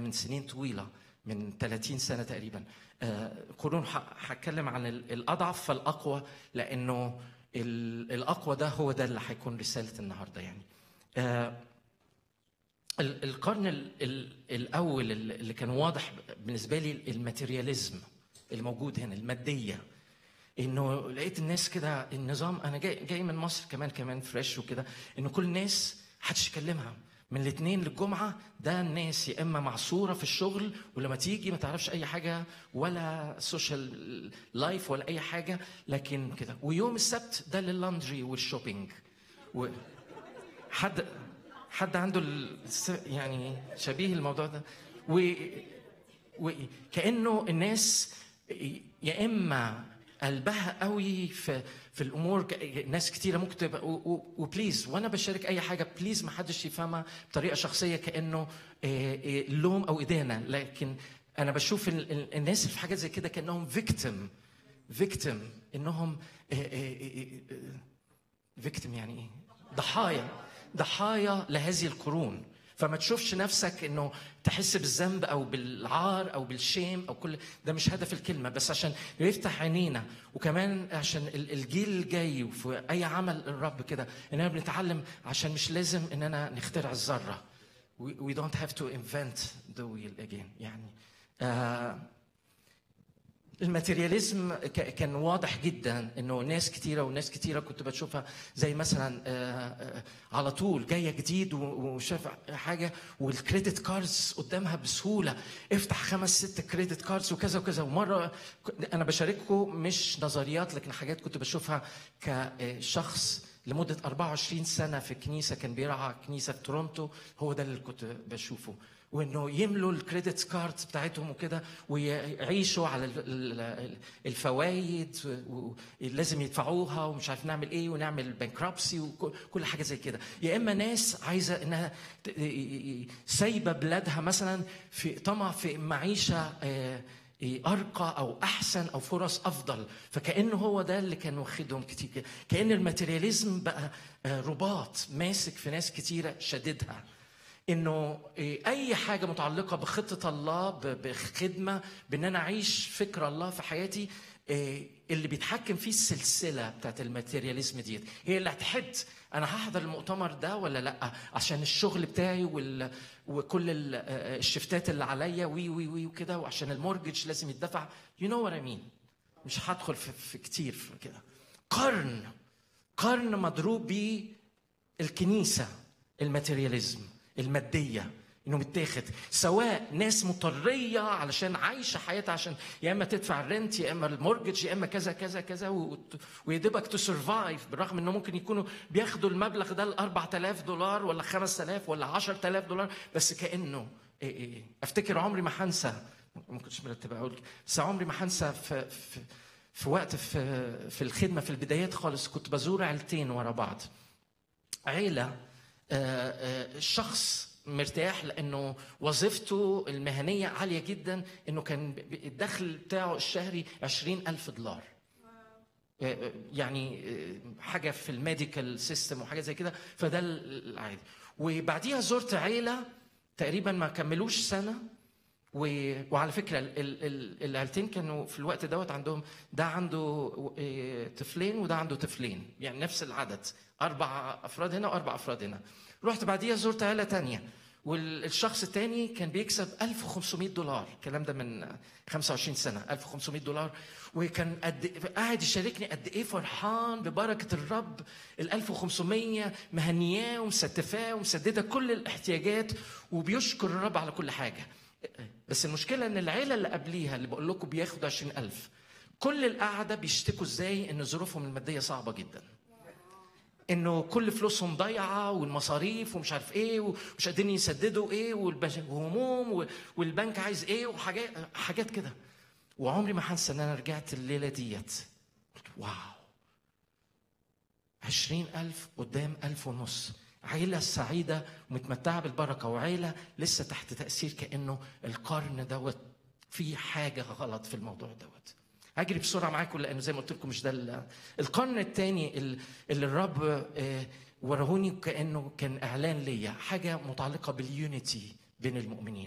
من سنين طويله من 30 سنه تقريبا آه، قرون ح- هتكلم عن ال- الاضعف فالاقوى لانه ال- الاقوى ده هو ده اللي هيكون رساله النهارده يعني آه، ال- القرن ال- ال- الاول اللي اللي كان واضح بالنسبه لي الماتيرياليزم الموجود هنا الماديه انه لقيت الناس كده النظام انا جاي جاي من مصر كمان كمان فريش وكده انه كل الناس محدش يكلمها من الاثنين للجمعه ده الناس يا اما معصوره في الشغل ولما تيجي ما تعرفش اي حاجه ولا سوشيال لايف ولا اي حاجه لكن كده ويوم السبت ده لللاندري والشوبينج و... حد حد عنده الس- يعني شبيه الموضوع ده و... وكانه الناس يا اما قلبها قوي في في الامور ك- ناس كتيره ممكن تبقى و- و- وبليز وانا بشارك اي حاجه بليز ما حدش يفهمها بطريقه شخصيه كانه آه، آه، لوم او ادانه لكن انا بشوف ال- ال- الناس في حاجات زي كده كانهم فيكتم فيكتم انهم فيكتم يعني ايه؟ ضحايا ضحايا لهذه القرون فما تشوفش نفسك انه تحس بالذنب او بالعار او بالشيم او كل ده مش هدف الكلمه بس عشان يفتح عينينا وكمان عشان ال- الجيل الجاي وفي اي عمل الرب كده اننا بنتعلم عشان مش لازم اننا نخترع الذره we, we don't have to invent the wheel again يعني آه الماتيرياليزم ك- كان واضح جدا انه ناس كتيره وناس كتيره كنت بشوفها زي مثلا آه، آه، على طول جايه جديد و- وشاف حاجه والكريدت كاردز قدامها بسهوله افتح خمس ست كريدت كاردز وكذا وكذا ومره ك- انا بشارككم مش نظريات لكن حاجات كنت بشوفها كشخص لمده 24 سنه في كنيسه كان بيرعى كنيسه في تورونتو هو ده اللي كنت بشوفه وانه يملوا الكريدت كارد بتاعتهم وكده ويعيشوا على الفوائد ولازم يدفعوها ومش عارف نعمل ايه ونعمل بانكرابسي وكل حاجه زي كده يا اما ناس عايزه انها ت- سايبه بلادها مثلا في طمع في معيشه آه، ارقى او احسن او فرص افضل فكانه هو ده اللي كان واخدهم كتير كده. كان الماتيرياليزم بقى آه، رباط ماسك في ناس كتيره شددها انه إيه، اي حاجه متعلقه بخطه الله ب- بخدمه بان انا اعيش فكر الله في حياتي إيه، اللي بيتحكم فيه السلسله بتاعت الماتيرياليزم ديت هي اللي هتحد انا هحضر المؤتمر ده ولا لا عشان الشغل بتاعي وال... وكل ال- آه، الشفتات اللي عليا وي وي وي وكده وعشان المورجج لازم يدفع يو نو وات اي مين مش هدخل في, في كتير في كده قرن قرن مضروب بيه الكنيسة الماتيرياليزم المادية انه متاخد سواء ناس مضطرية علشان عايشة حياتها عشان يا اما تدفع الرنت يا اما المورجج يا اما كذا كذا كذا وت- ويدبك تو سرفايف بالرغم انه ممكن يكونوا بياخدوا المبلغ ده ال 4000 دولار ولا 5000 ولا 10000 دولار بس كانه إيه إيه إيه. افتكر عمري ما هنسى ما كنتش مرتب اقول كده، بس عمري ما هنسى في, في في وقت في في الخدمه في البدايات خالص كنت بزور عيلتين ورا بعض عيله آه، آه، الشخص مرتاح لانه وظيفته المهنيه عاليه جدا انه كان ب- ب- الدخل بتاعه الشهري عشرين ألف دولار آه، يعني آه، حاجه في الميديكال سيستم وحاجه زي كده فده ال- العادي وبعديها زرت عيله تقريبا ما كملوش سنه و... وعلى فكره ال... ال... ال... العيلتين كانوا في الوقت دوت عندهم ده عنده إيه، طفلين وده عنده طفلين يعني نفس العدد اربع افراد هنا واربع افراد هنا رحت بعديها زرت عيله تانية والشخص التاني كان بيكسب 1500 دولار الكلام ده من 25 سنه 1500 دولار وكان قد قاعد يشاركني قد ايه فرحان ببركه الرب ال 1500 مهنياه ومستفاه ومسدده كل الاحتياجات وبيشكر الرب على كل حاجه بس المشكله ان العيله اللي قبليها اللي بقول لكم بياخدوا 20000 كل القعده بيشتكوا ازاي ان ظروفهم الماديه صعبه جدا انه كل فلوسهم ضايعه والمصاريف ومش عارف ايه ومش قادرين يسددوا ايه والبش- وهموم و- والبنك عايز ايه وحاجات حاجات كده وعمري ما هنسى ان انا رجعت الليله ديت قلت واو عشرين ألف قدام ألف ونص عيلة سعيدة ومتمتعة بالبركة وعيلة لسه تحت تأثير كأنه القرن دوت في حاجة غلط في الموضوع دوت هجري بسرعة معاكم لأنه زي ما قلت لكم مش ده ال- القرن الثاني اللي الرب آه، ورهوني كأنه كان إعلان ليا حاجة متعلقة باليونيتي بين المؤمنين